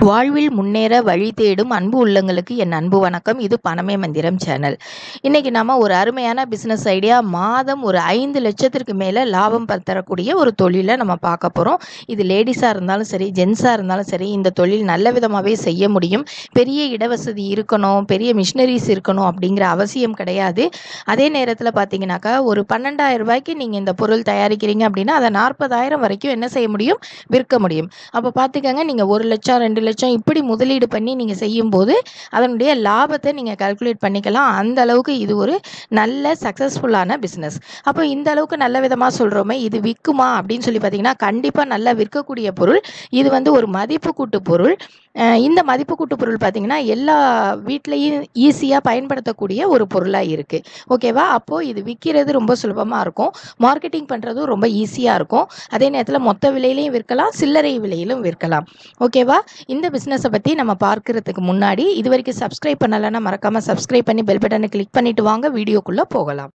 வாழ்வில் முன்னேற வழி தேடும் அன்பு உள்ளங்களுக்கு என் அன்பு வணக்கம் இது பணமே மந்திரம் சேனல் இன்னைக்கு நாம ஒரு அருமையான பிஸ்னஸ் ஐடியா மாதம் ஒரு ஐந்து லட்சத்திற்கு மேலே லாபம் ப- தரக்கூடிய ஒரு தொழிலை நம்ம பார்க்க போகிறோம் இது லேடிஸாக இருந்தாலும் சரி ஜென்ஸாக இருந்தாலும் சரி இந்த தொழில் நல்ல விதமாகவே செய்ய முடியும் பெரிய இடவசதி இருக்கணும் பெரிய மிஷினரிஸ் இருக்கணும் அப்படிங்கிற அவசியம் கிடையாது அதே நேரத்தில் பார்த்தீங்கன்னாக்கா ஒரு பன்னெண்டாயிரம் ரூபாய்க்கு நீங்கள் இந்த பொருள் தயாரிக்கிறீங்க அப்படின்னா அதை நாற்பதாயிரம் வரைக்கும் என்ன செய்ய முடியும் விற்க முடியும் அப்போ பார்த்துக்கங்க நீங்கள் ஒரு லட்சம் ரெண்டு லட்சம் இப்படி முதலீடு பண்ணி நீங்கள் செய்யும்போது அதனுடைய லாபத்தை நீங்கள் கால்குலேட் பண்ணிக்கலாம் அந்த அளவுக்கு இது ஒரு நல்ல சக்ஸஸ்ஃபுல்லான பிஸ்னஸ் அப்போ இந்த அளவுக்கு நல்ல விதமாக சொல்கிறோமே இது விற்குமா அப்படின்னு சொல்லி பார்த்தீங்கன்னா கண்டிப்பாக நல்லா விற்கக்கூடிய பொருள் இது வந்து ஒரு மதிப்பு கூட்டு பொருள் அஹ் இந்த மதிப்பு கூட்டு பொருள் பார்த்தீங்கன்னா எல்லா வீட்லேயும் ஈஸியாக பயன்படுத்தக்கூடிய ஒரு பொருளாக இருக்குது ஓகேவா அப்போது இது விற்கிறது ரொம்ப சுலபமாக இருக்கும் மார்க்கெட்டிங் பண்ணுறதும் ரொம்ப ஈஸியாக இருக்கும் அதே நேரத்தில் மொத்த விலையிலையும் விற்கலாம் சில்லறை விலையிலும் விற்கலாம் ஓகேவா இந்த பிஸ்னஸை பற்றி நம்ம பார்க்கறதுக்கு முன்னாடி இது வரைக்கும் சப்ஸ்கிரைப் பண்ணலைன்னா மறக்காமல் சப்ஸ்கிரைப் பண்ணி பெல் பட்டனை கிளிக் பண்ணிட்டு வாங்க வீடியோக்குள்ளே போகலாம்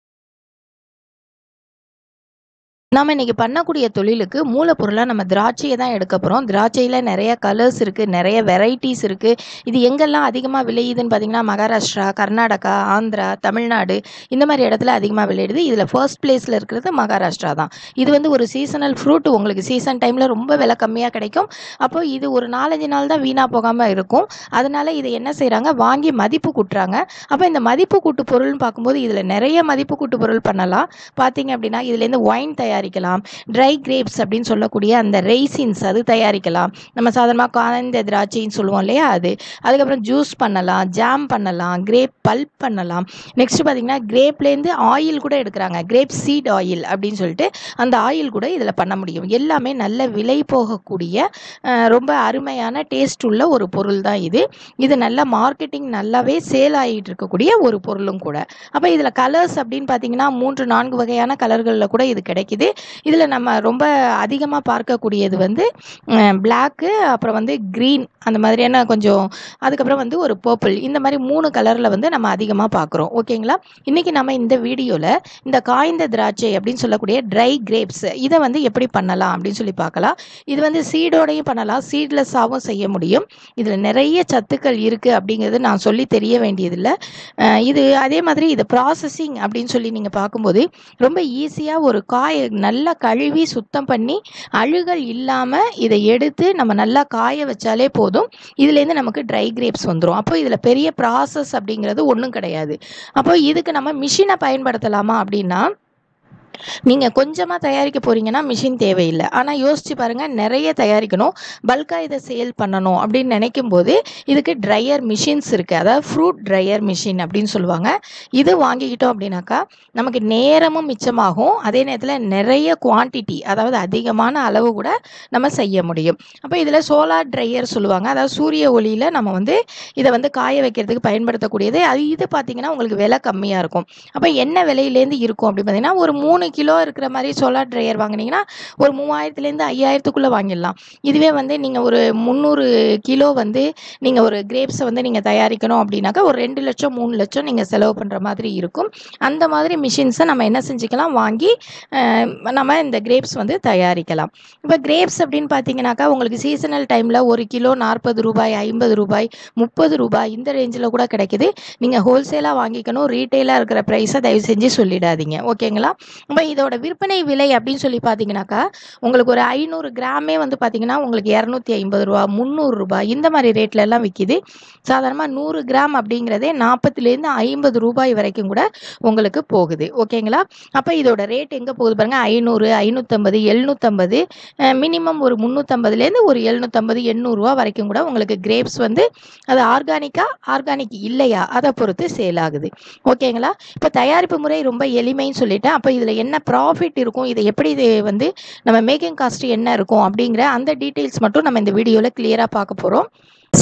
நாம இன்னைக்கு பண்ணக்கூடிய தொழிலுக்கு மூலப்பொருளாக நம்ம திராட்சையை தான் எடுக்க போகிறோம் திராட்சையில் நிறைய கலர்ஸ் இருக்குது நிறைய வெரைட்டிஸ் இருக்குது இது எங்கெல்லாம் அதிகமாக விளையுதுன்னு பார்த்தீங்கன்னா மகாராஷ்டிரா கர்நாடகா ஆந்திரா தமிழ்நாடு இந்த மாதிரி இடத்துல அதிகமாக விளையுது இதில் ஃபர்ஸ்ட் பிளேஸில் இருக்கிறது மகாராஷ்டிரா தான் இது வந்து ஒரு சீசனல் ஃப்ரூட் உங்களுக்கு சீசன் டைமில் ரொம்ப விலை கம்மியாக கிடைக்கும் அப்போ இது ஒரு நாலஞ்சு நாள் தான் வீணாக போகாமல் இருக்கும் அதனால இதை என்ன செய்கிறாங்க வாங்கி மதிப்பு கூட்டுறாங்க அப்போ இந்த மதிப்பு கூட்டு பொருள்னு பார்க்கும்போது இதில் நிறைய மதிப்பு கூட்டு பொருள் பண்ணலாம் பார்த்தீங்க அப்படின்னா இதுலேருந்து ஒயின் தயாரிக்கலாம் ட்ரை கிரேப்ஸ் அப்படின்னு சொல்லக்கூடிய அந்த ரெய்சின்ஸ் அது தயாரிக்கலாம் நம்ம சாதாரணமாக காய்ந்த திராட்சைன்னு சொல்லுவோம் இல்லையா அது அதுக்கப்புறம் ஜூஸ் பண்ணலாம் ஜாம் பண்ணலாம் கிரேப் பல்ப் பண்ணலாம் நெக்ஸ்ட் பார்த்தீங்கன்னா கிரேப்லேருந்து ஆயில் கூட எடுக்கிறாங்க கிரேப் சீட் ஆயில் அப்படின்னு சொல்லிட்டு அந்த ஆயில் கூட இதில் பண்ண முடியும் எல்லாமே நல்ல விலை போகக்கூடிய அஹ், ரொம்ப அருமையான டேஸ்ட் உள்ள ஒரு பொருள் தான் இது இது நல்ல மார்க்கெட்டிங் நல்லாவே சேல் ஆகிட்டு இருக்கக்கூடிய ஒரு பொருளும் கூட அப்போ இதில் கலர்ஸ் அப்படின்னு பார்த்தீங்கன்னா மூன்று நான்கு வகையான கலர்களில் கூட இது கிடைக்குது இதில் நம்ம ரொம்ப அதிகமாக பார்க்கக்கூடியது வந்து பிளாக்கு அப்புறம் வந்து க்ரீன் அந்த மாதிரியான கொஞ்சம் அதுக்கப்புறம் வந்து ஒரு பர்பிள் இந்த மாதிரி மூணு கலரில் வந்து நம்ம அதிகமாக பார்க்குறோம் ஓகேங்களா இன்றைக்கி நம்ம இந்த வீடியோவில் இந்த காய்ந்த திராட்சை அப்படின்னு சொல்லக்கூடிய ட்ரை கிரேப்ஸ் இதை வந்து எப்படி பண்ணலாம் அப்படின்னு சொல்லி பார்க்கலாம் இது வந்து சீடோடையும் பண்ணலாம் சீட்லெஸ்ஸாகவும் செய்ய முடியும் இதில் நிறைய சத்துக்கள் இருக்குது அப்படிங்கிறது நான் சொல்லி தெரிய வேண்டியதில்லை அஹ் இது அதே மாதிரி இது ப்ராசஸிங் அப்படின்னு சொல்லி நீங்கள் பார்க்கும்போது ரொம்ப ஈஸியாக ஒரு காய நல்லா கழுவி சுத்தம் பண்ணி அழுகல் இல்லாமல் இதை எடுத்து நம்ம நல்லா காய வச்சாலே போதும் இதுலேருந்து நமக்கு ட்ரை கிரேப்ஸ் வந்துடும் அப்போ இதில் பெரிய ப்ராசஸ் அப்படிங்கிறது ஒன்றும் கிடையாது அப்போ இதுக்கு நம்ம மிஷினை பயன்படுத்தலாமா அப்படின்னா நீங்கள் கொஞ்சமாக தயாரிக்க போகிறீங்கன்னா மிஷின் தேவையில்லை ஆனால் யோசிச்சு பாருங்கள் நிறைய தயாரிக்கணும் பல்காக இதை சேல் பண்ணணும் அப்படின்னு நினைக்கும் போது இதுக்கு ட்ரையர் மிஷின்ஸ் இருக்குது அதாவது ஃப்ரூட் ட்ரையர் மிஷின் அப்படின்னு சொல்லுவாங்க இது வாங்கிக்கிட்டோம் அப்படின்னாக்கா நமக்கு நேரமும் மிச்சமாகும் அதே நேரத்தில் நிறைய குவான்டிட்டி அதாவது அதிகமான அளவு கூட நம்ம செய்ய முடியும் அப்போ இதில் சோலார் ட்ரையர் சொல்லுவாங்க அதாவது சூரிய ஒளியில் நம்ம வந்து இதை வந்து காய வைக்கிறதுக்கு பயன்படுத்தக்கூடியது அது இது பார்த்தீங்கன்னா உங்களுக்கு விலை கம்மியாக இருக்கும் அப்போ என்ன விலையிலேருந்து இருக்கும் அப்படின்னு பார்த்தீங்கன்னா ஒரு மூணு கிலோ இருக்கிற மாதிரி சோலார் ட்ரையர் வாங்குனீங்கன்னா ஒரு மூவாயிரத்துலேருந்து ஐயாயிரத்துக்குள்ளே வாங்கிடலாம் இதுவே வந்து நீங்கள் ஒரு முந்நூறு கிலோ வந்து நீங்கள் ஒரு கிரேப்ஸை வந்து நீங்கள் தயாரிக்கணும் அப்படின்னாக்கா ஒரு ரெண்டு லட்சம் மூணு லட்சம் நீங்கள் செலவு பண்ணுற மாதிரி இருக்கும் அந்த மாதிரி மிஷின்ஸை நம்ம என்ன செஞ்சுக்கலாம் வாங்கி அஹ், நம்ம இந்த கிரேப்ஸ் வந்து தயாரிக்கலாம் இப்போ கிரேப்ஸ் அப்படின்னு பார்த்தீங்கன்னாக்கா உங்களுக்கு சீசனல் டைமில் ஒரு கிலோ நாற்பது ரூபாய் ஐம்பது ரூபாய் முப்பது ரூபாய் இந்த ரேஞ்சில் கூட கிடைக்குது நீங்கள் ஹோல்சேலாக வாங்கிக்கணும் ரீட்டெயிலாக இருக்கிற ப்ரைஸை தயவு செஞ்சு சொல்லிடாதீங்க ஓகேங்களா இப்போ இதோட விற்பனை விலை அப்படின்னு சொல்லி பார்த்தீங்கன்னாக்கா உங்களுக்கு ஒரு ஐநூறு கிராமே வந்து பார்த்தீங்கன்னா உங்களுக்கு இரநூத்தி ஐம்பது ரூபா முந்நூறு ரூபாய் இந்த மாதிரி ரேட்ல எல்லாம் விற்கிது சாதாரணமாக நூறு கிராம் அப்படிங்கிறதே நாற்பதுலேருந்து ஐம்பது ரூபாய் வரைக்கும் கூட உங்களுக்கு போகுது ஓகேங்களா அப்போ இதோட ரேட் எங்கே போகுது பாருங்க ஐநூறு ஐநூற்றம்பது எழுநூற்றம்பது மினிமம் ஒரு முந்நூற்றம்பதுலேருந்து ஒரு எழுநூற்றம்பது எண்ணூறுரூவா வரைக்கும் கூட உங்களுக்கு கிரேப்ஸ் வந்து அது ஆர்கானிக்கா ஆர்கானிக் இல்லையா அதை பொறுத்து சேல் ஆகுது ஓகேங்களா இப்போ தயாரிப்பு முறை ரொம்ப எளிமைன்னு சொல்லிட்டேன் அப்போ இதில் என்ன ப்ராஃபிட் இருக்கும் இதை எப்படி இது வந்து நம்ம மேக்கிங் காஸ்ட் என்ன இருக்கும் அப்படிங்கிற அந்த டீட்டெயில்ஸ் மட்டும் நம்ம இந்த வீடியோவில் கிளியராக பார்க்க போகிறோம்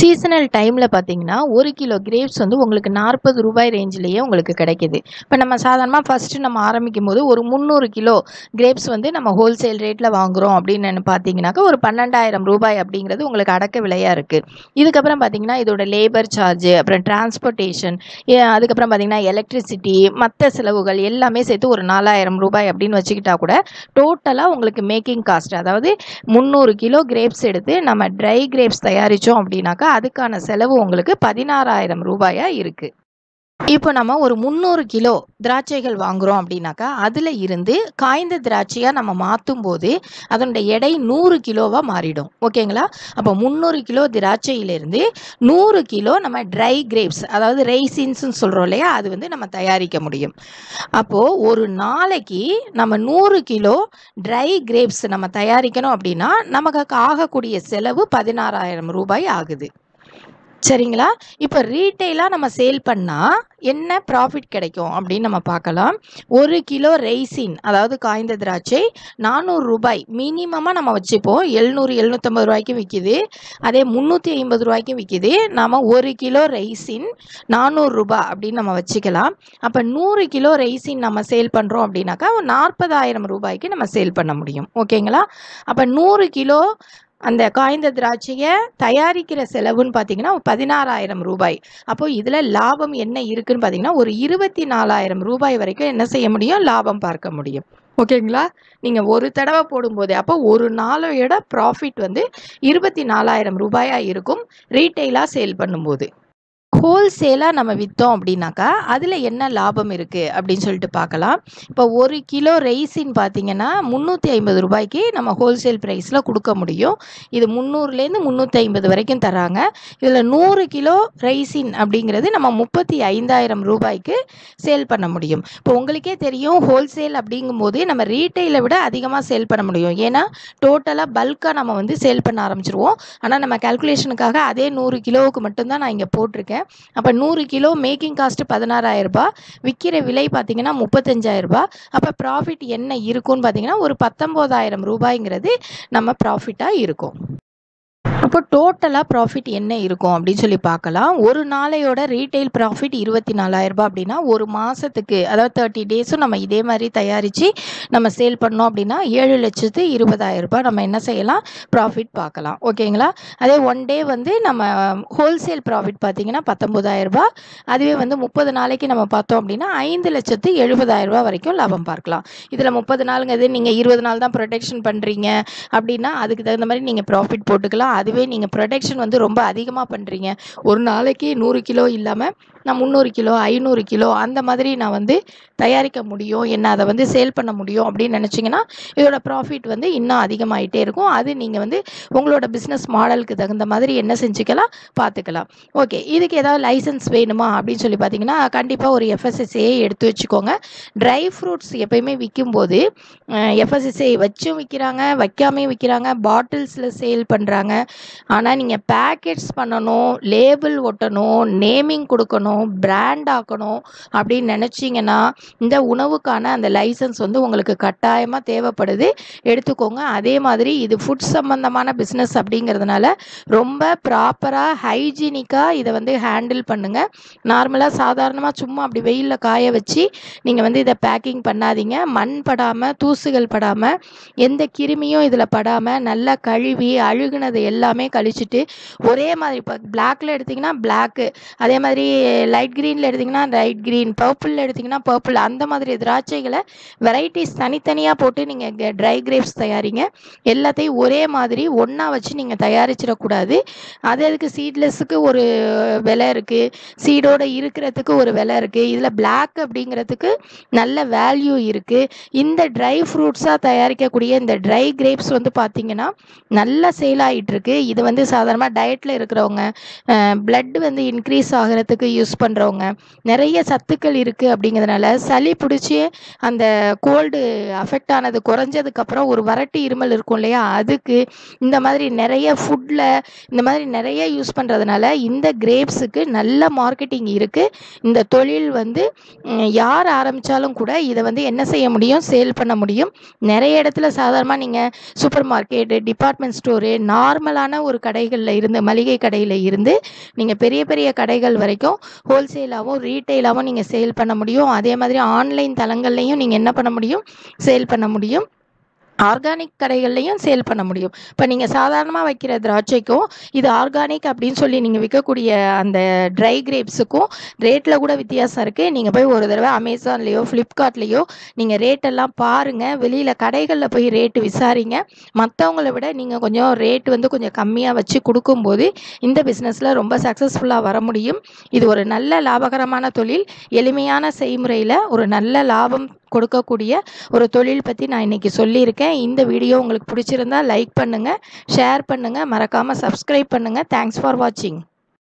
சீசனல் டைமில் பார்த்தீங்கன்னா ஒரு கிலோ கிரேப்ஸ் வந்து உங்களுக்கு நாற்பது ரூபாய் ரேஞ்சிலேயே உங்களுக்கு கிடைக்கிது இப்போ நம்ம சாதாரணமாக ஃபஸ்ட்டு நம்ம ஆரம்பிக்கும் போது ஒரு முந்நூறு கிலோ கிரேப்ஸ் வந்து நம்ம ஹோல்சேல் ரேட்டில் வாங்குகிறோம் அப்படின்னு பார்த்தீங்கன்னாக்கா ஒரு பன்னெண்டாயிரம் ரூபாய் அப்படிங்கிறது உங்களுக்கு அடக்க விலையாக இருக்குது இதுக்கப்புறம் பார்த்தீங்கன்னா இதோட லேபர் சார்ஜ் அப்புறம் டிரான்ஸ்போர்ட்டேஷன் அதுக்கப்புறம் பார்த்தீங்கன்னா எலக்ட்ரிசிட்டி மற்ற செலவுகள் எல்லாமே சேர்த்து ஒரு நாலாயிரம் ரூபாய் அப்படின்னு வச்சுக்கிட்டா கூட டோட்டலாக உங்களுக்கு மேக்கிங் காஸ்ட் அதாவது முந்நூறு கிலோ கிரேப்ஸ் எடுத்து நம்ம ட்ரை கிரேப்ஸ் தயாரித்தோம் அப்படின்னாக்கா அதுக்கான செலவு உங்களுக்கு பதினாறாயிரம் ரூபாயா இருக்கு இப்போ நம்ம ஒரு முந்நூறு கிலோ திராட்சைகள் வாங்குறோம் அப்படின்னாக்கா அதில் இருந்து காய்ந்த திராட்சையாக நம்ம மாற்றும் போது அதனுடைய எடை நூறு கிலோவாக மாறிடும் ஓகேங்களா அப்போ முந்நூறு கிலோ திராட்சையிலிருந்து நூறு கிலோ நம்ம ட்ரை கிரேப்ஸ் அதாவது ரெய்சின்ஸ்னு சொல்கிறோம் இல்லையா அது வந்து நம்ம தயாரிக்க முடியும் அப்போது ஒரு நாளைக்கு நம்ம நூறு கிலோ ட்ரை கிரேப்ஸ் நம்ம தயாரிக்கணும் அப்படின்னா நமக்கு ஆகக்கூடிய செலவு பதினாறாயிரம் ரூபாய் ஆகுது சரிங்களா இப்போ ரீட்டெயிலாக நம்ம சேல் பண்ணால் என்ன ப்ராஃபிட் கிடைக்கும் அப்படின்னு நம்ம பார்க்கலாம் ஒரு கிலோ ரெய்சின் அதாவது காய்ந்த திராட்சை நானூறு ரூபாய் மினிமமாக நம்ம வச்சுப்போம் எழுநூறு எழுநூற்றம்பது ரூபாய்க்கும் விற்கிது அதே முந்நூற்றி ஐம்பது ரூபாய்க்கும் விற்கிது நாம் ஒரு கிலோ ரெய்சின் நானூறு ரூபாய் அப்படின்னு நம்ம வச்சுக்கலாம் அப்போ நூறு கிலோ ரெய்சின் நம்ம சேல் பண்ணுறோம் அப்படின்னாக்கா ஒரு நாற்பதாயிரம் ரூபாய்க்கு நம்ம சேல் பண்ண முடியும் ஓகேங்களா அப்போ நூறு கிலோ அந்த காய்ந்த திராட்சையை தயாரிக்கிற செலவுன்னு பார்த்தீங்கன்னா பதினாறாயிரம் ரூபாய் அப்போ இதில் லாபம் என்ன இருக்குன்னு பார்த்தீங்கன்னா ஒரு இருபத்தி நாலாயிரம் ரூபாய் வரைக்கும் என்ன செய்ய முடியும் லாபம் பார்க்க முடியும் ஓகேங்களா நீங்கள் ஒரு தடவை போடும்போது அப்போ ஒரு நாளையோட ப்ராஃபிட் வந்து இருபத்தி நாலாயிரம் ரூபாயாக இருக்கும் ரீட்டெயிலாக சேல் பண்ணும்போது ஹோல்சேலாக நம்ம விற்றோம் அப்படின்னாக்கா அதில் என்ன லாபம் இருக்குது அப்படின்னு சொல்லிட்டு பார்க்கலாம் இப்போ ஒரு கிலோ ரைஸின் பார்த்தீங்கன்னா முந்நூற்றி ஐம்பது ரூபாய்க்கு நம்ம ஹோல்சேல் ப்ரைஸில் கொடுக்க முடியும் இது முந்நூறுலேருந்து முந்நூற்றி ஐம்பது வரைக்கும் தராங்க இதில் நூறு கிலோ ரைஸின் அப்படிங்கிறது நம்ம முப்பத்தி ஐந்தாயிரம் ரூபாய்க்கு சேல் பண்ண முடியும் இப்போ உங்களுக்கே தெரியும் ஹோல்சேல் அப்படிங்கும்போது நம்ம ரீட்டைலை விட அதிகமாக சேல் பண்ண முடியும் ஏன்னா டோட்டலாக பல்காக நம்ம வந்து சேல் பண்ண ஆரம்பிச்சிருவோம் ஆனால் நம்ம கால்குலேஷனுக்காக அதே நூறு கிலோவுக்கு மட்டும்தான் நான் இங்கே போட்டிருக்கேன் அப்போ நூறு கிலோ மேக்கிங் காஸ்ட்டு பதினாறாயிரம் ரூபாய் விற்கிற விலை பார்த்தீங்கன்னா முப்பத்தஞ்சாயிரம் ரூபாய் அப்போ ப்ராஃபிட் என்ன இருக்கும்னு பார்த்தீங்கன்னா ஒரு பத்தொம்போதாயிரம் ரூபாய்ங்கிறது நம்ம ப்ராஃபிட்டாக இருக்கும் அப்போ டோட்டலாக ப்ராஃபிட் என்ன இருக்கும் அப்படின்னு சொல்லி பார்க்கலாம் ஒரு நாளையோட ரீட்டைல் ப்ராஃபிட் இருபத்தி நாலாயிரம் ரூபாய் அப்படின்னா ஒரு மாதத்துக்கு அதாவது தேர்ட்டி டேஸும் நம்ம இதே மாதிரி தயாரித்து நம்ம சேல் பண்ணோம் அப்படின்னா ஏழு லட்சத்து இருபதாயிரம் ரூபாய் நம்ம என்ன செய்யலாம் ப்ராஃபிட் பார்க்கலாம் ஓகேங்களா அதே ஒன் டே வந்து நம்ம ஹோல்சேல் ப்ராஃபிட் பார்த்தீங்கன்னா பத்தொம்போதாயிரம் ரூபாய் அதுவே வந்து முப்பது நாளைக்கு நம்ம பார்த்தோம் அப்படின்னா ஐந்து லட்சத்து எழுபதாயிரம் ரூபாய் வரைக்கும் லாபம் பார்க்கலாம் இதில் முப்பது நாளுங்கிறது நீங்கள் இருபது நாள் தான் ப்ரொடெக்ஷன் பண்ணுறீங்க அப்படின்னா அதுக்கு தகுந்த மாதிரி நீங்கள் ப்ராஃபிட் போட்டுக்கலாம் அதுவே நீங்கள் ப்ரொடெக்ஷன் வந்து ரொம்ப அதிகமாக பண்ணுறீங்க ஒரு நாளைக்கு நூறு கிலோ இல்லாமல் நான் முந்நூறு கிலோ ஐநூறு கிலோ அந்த மாதிரி நான் வந்து தயாரிக்க முடியும் என்ன அதை வந்து சேல் பண்ண முடியும் அப்படின்னு நினச்சிங்கன்னா இதோட ப்ராஃபிட் வந்து இன்னும் அதிகமாகிட்டே இருக்கும் அது நீங்கள் வந்து உங்களோட பிஸ்னஸ் மாடலுக்கு தகுந்த மாதிரி என்ன செஞ்சுக்கலாம் பார்த்துக்கலாம் ஓகே இதுக்கு ஏதாவது லைசன்ஸ் வேணுமா அப்படின்னு சொல்லி பார்த்தீங்கன்னா கண்டிப்பாக ஒரு எஃப்எஸ்எஸ்ஏ எடுத்து வச்சுக்கோங்க ட்ரை ஃப்ரூட்ஸ் எப்பயுமே விற்கும்போது எஃப்எஸ்எஸ்ஏ வச்சும் விற்கிறாங்க வைக்காமையும் விற்கிறாங்க பாட்டில்ஸில் சேல் பண்ணுறாங்க ஆனால் நீங்கள் பேக்கெட்ஸ் பண்ணணும் லேபிள் ஒட்டணும் நேமிங் கொடுக்கணும் பிராண்ட் ஆக்கணும் அப்படின்னு நினச்சிங்கன்னா இந்த உணவுக்கான அந்த லைசன்ஸ் வந்து உங்களுக்கு கட்டாயமாக தேவைப்படுது எடுத்துக்கோங்க அதே மாதிரி இது ஃபுட் சம்மந்தமான பிஸ்னஸ் அப்படிங்கிறதுனால ரொம்ப ப்ராப்பராக ஹைஜீனிக்காக இதை வந்து ஹேண்டில் பண்ணுங்கள் நார்மலாக சாதாரணமாக சும்மா அப்படி வெயிலில் காய வச்சு நீங்கள் வந்து இதை பேக்கிங் பண்ணாதீங்க மண் படாமல் தூசுகள் படாமல் எந்த கிருமியும் இதில் படாமல் நல்லா கழுவி அழுகுனது எல்லாமே கழிச்சிட்டு ஒரே மாதிரி இப்போ பிளாக்ல எடுத்திங்கன்னா பிளாக்கு அதே மாதிரி லைட் க்ரீனில் எடுத்திங்கன்னா லைட் க்ரீன் பர்பிளில் எடுத்திங்கன்னா பர்பிள் அந்த மாதிரி திராட்சைகளை வெரைட்டிஸ் தனித்தனியாக போட்டு நீங்கள் ட்ரை கிரேப்ஸ் தயாரிங்க எல்லாத்தையும் ஒரே மாதிரி ஒன்றா வச்சு நீங்கள் தயாரிச்சிடக்கூடாது அது அதுக்கு சீட்லெஸ்ஸுக்கு ஒரு விலை இருக்குது சீடோடு இருக்கிறதுக்கு ஒரு விலை இருக்குது இதில் பிளாக் அப்படிங்கிறதுக்கு நல்ல வேல்யூ இருக்குது இந்த ட்ரை ஃப்ரூட்ஸாக தயாரிக்கக்கூடிய இந்த ட்ரை கிரேப்ஸ் வந்து பார்த்திங்கன்னா நல்லா சேல் ஆகிட்டுருக்கு இது வந்து சாதாரணமாக டயட்டில் இருக்கிறவங்க பிளட் வந்து இன்க்ரீஸ் ஆகிறதுக்கு யூஸ் பண்ணுறவங்க நிறைய சத்துக்கள் இருக்குது அப்படிங்கிறதுனால சளி பிடிச்சி அந்த கோல்டு அஃபெக்ட் ஆனது குறைஞ்சதுக்கப்புறம் ஒரு வறட்டு இருமல் இருக்கும் இல்லையா அதுக்கு இந்த மாதிரி நிறைய ஃபுட்டில் இந்த மாதிரி நிறைய யூஸ் பண்ணுறதுனால இந்த கிரேப்ஸுக்கு நல்ல மார்க்கெட்டிங் இருக்குது இந்த தொழில் வந்து யார் ஆரம்பித்தாலும் கூட இதை வந்து என்ன செய்ய முடியும் சேல் பண்ண முடியும் நிறைய இடத்துல சாதாரணமாக நீங்கள் சூப்பர் மார்க்கெட்டு டிபார்ட்மெண்ட் ஸ்டோரு நார்மலான சிம்பிளான ஒரு கடைகளில் இருந்து மளிகை கடையில் இருந்து நீங்கள் பெரிய பெரிய கடைகள் வரைக்கும் ஹோல்சேலாகவும் ரீட்டெயிலாகவும் நீங்கள் சேல் பண்ண முடியும் அதே மாதிரி ஆன்லைன் தளங்கள்லையும் நீங்கள் என்ன பண்ண முடியும் சேல் பண்ண முடியும் ஆர்கானிக் கடைகள்லையும் சேல் பண்ண முடியும் இப்போ நீங்கள் சாதாரணமாக வைக்கிற திராட்சைக்கும் இது ஆர்கானிக் அப்படின்னு சொல்லி நீங்கள் விற்கக்கூடிய அந்த ட்ரை கிரேப்ஸுக்கும் ரேட்டில் கூட வித்தியாசம் இருக்குது நீங்கள் போய் ஒரு தடவை அமேசான்லேயோ ஃப்ளிப்கார்ட்லேயோ நீங்கள் ரேட்டெல்லாம் பாருங்கள் வெளியில் கடைகளில் போய் ரேட்டு விசாரிங்க மற்றவங்கள விட நீங்கள் கொஞ்சம் ரேட் வந்து கொஞ்சம் கம்மியாக வச்சு கொடுக்கும்போது இந்த பிஸ்னஸில் ரொம்ப சக்ஸஸ்ஃபுல்லாக வர முடியும் இது ஒரு நல்ல லாபகரமான தொழில் எளிமையான செய்முறையில் ஒரு நல்ல லாபம் கொடுக்கக்கூடிய ஒரு தொழில் பற்றி நான் இன்றைக்கி சொல்லியிருக்கேன் இந்த வீடியோ உங்களுக்கு பிடிச்சிருந்தா லைக் பண்ணுங்கள் ஷேர் பண்ணுங்கள் மறக்காமல் சப்ஸ்கிரைப் பண்ணுங்கள் தேங்க்ஸ் ஃபார் வாட்சிங்